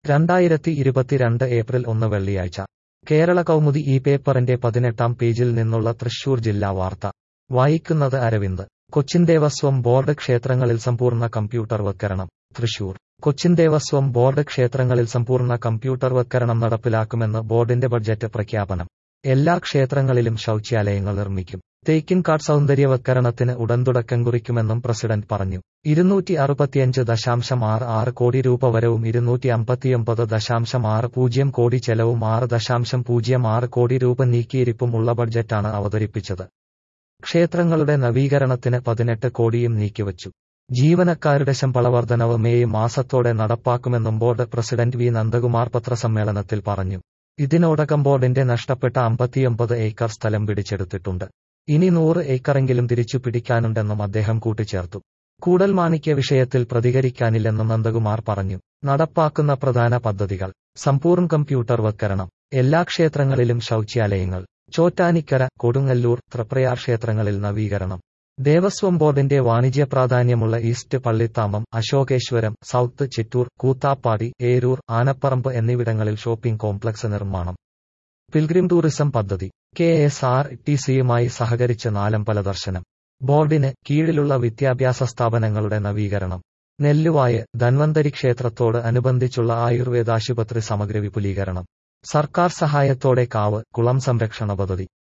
രണ്ടായിരത്തി ഇരുപത്തിരണ്ട് ഏപ്രിൽ ഒന്ന് വെള്ളിയാഴ്ച കേരള കൗമുദി ഈ പേപ്പറിന്റെ പതിനെട്ടാം പേജിൽ നിന്നുള്ള തൃശൂർ ജില്ലാ വാർത്ത വായിക്കുന്നത് അരവിന്ദ് കൊച്ചിൻ ദേവസ്വം ബോർഡ് ക്ഷേത്രങ്ങളിൽ സമ്പൂർണ്ണ കമ്പ്യൂട്ടർവത്കരണം തൃശൂർ കൊച്ചിൻ ദേവസ്വം ബോർഡ് ക്ഷേത്രങ്ങളിൽ സമ്പൂർണ്ണ കമ്പ്യൂട്ടർവത്കരണം നടപ്പിലാക്കുമെന്ന് ബോർഡിന്റെ ബഡ്ജറ്റ് പ്രഖ്യാപനം എല്ലാ ക്ഷേത്രങ്ങളിലും ശൗചാലയങ്ങൾ നിർമ്മിക്കും തേക്കിൻകാട് സൗന്ദര്യവത്കരണത്തിന് ഉടൻ തുടക്കം കുറിക്കുമെന്നും പ്രസിഡന്റ് പറഞ്ഞു ഇരുന്നൂറ്റി അറുപത്തിയഞ്ച് ദശാംശം ആറ് ആറ് കോടി രൂപ വരവും ഇരുന്നൂറ്റി അമ്പത്തിയൊമ്പത് ദശാംശം ആറ് പൂജ്യം കോടി ചെലവും ആറ് ദശാംശം പൂജ്യം ആറ് കോടി രൂപ നീക്കിയിരിപ്പും ഉള്ള ബഡ്ജറ്റാണ് അവതരിപ്പിച്ചത് ക്ഷേത്രങ്ങളുടെ നവീകരണത്തിന് പതിനെട്ട് കോടിയും നീക്കിവച്ചു ജീവനക്കാരുടെ ശമ്പള വർധനവ് മെയ് മാസത്തോടെ നടപ്പാക്കുമെന്നും ബോർഡ് പ്രസിഡന്റ് വി നന്ദകുമാർ പത്രസമ്മേളനത്തിൽ പറഞ്ഞു ഇതിനോടകം ബോർഡിന്റെ നഷ്ടപ്പെട്ട അമ്പത്തിയൊമ്പത് ഏക്കർ സ്ഥലം പിടിച്ചെടുത്തിട്ടുണ്ട് ഇനി നൂറ് ഏക്കറെങ്കിലും തിരിച്ചു പിടിക്കാനുണ്ടെന്നും അദ്ദേഹം കൂട്ടിച്ചേർത്തു കൂടൽമാണിക്യ വിഷയത്തിൽ പ്രതികരിക്കാനില്ലെന്നും നന്ദകുമാർ പറഞ്ഞു നടപ്പാക്കുന്ന പ്രധാന പദ്ധതികൾ സമ്പൂർണ്ണ കമ്പ്യൂട്ടർവത്കരണം എല്ലാ ക്ഷേത്രങ്ങളിലും ശൗചാലയങ്ങൾ ചോറ്റാനിക്കര കൊടുങ്ങല്ലൂർ തൃപ്രയാർ ക്ഷേത്രങ്ങളിൽ നവീകരണം ദേവസ്വം ബോർഡിന്റെ വാണിജ്യ പ്രാധാന്യമുള്ള ഈസ്റ്റ് പള്ളിത്താമം അശോകേശ്വരം സൗത്ത് ചിറ്റൂർ കൂത്താപ്പാടി ഏരൂർ ആനപ്പറമ്പ് എന്നിവിടങ്ങളിൽ ഷോപ്പിംഗ് കോംപ്ലക്സ് നിർമ്മാണം പിൽഗ്രിം ടൂറിസം പദ്ധതി കെ എസ് ആർ ടി സിയുമായി സഹകരിച്ച് നാലമ്പല ദർശനം ബോർഡിന് കീഴിലുള്ള വിദ്യാഭ്യാസ സ്ഥാപനങ്ങളുടെ നവീകരണം നെല്ലുവായ ധന്വന്തരി ക്ഷേത്രത്തോട് അനുബന്ധിച്ചുള്ള ആയുർവേദാശുപത്രി സമഗ്ര വിപുലീകരണം സർക്കാർ സഹായത്തോടെ കാവ് കുളം സംരക്ഷണ പദ്ധതി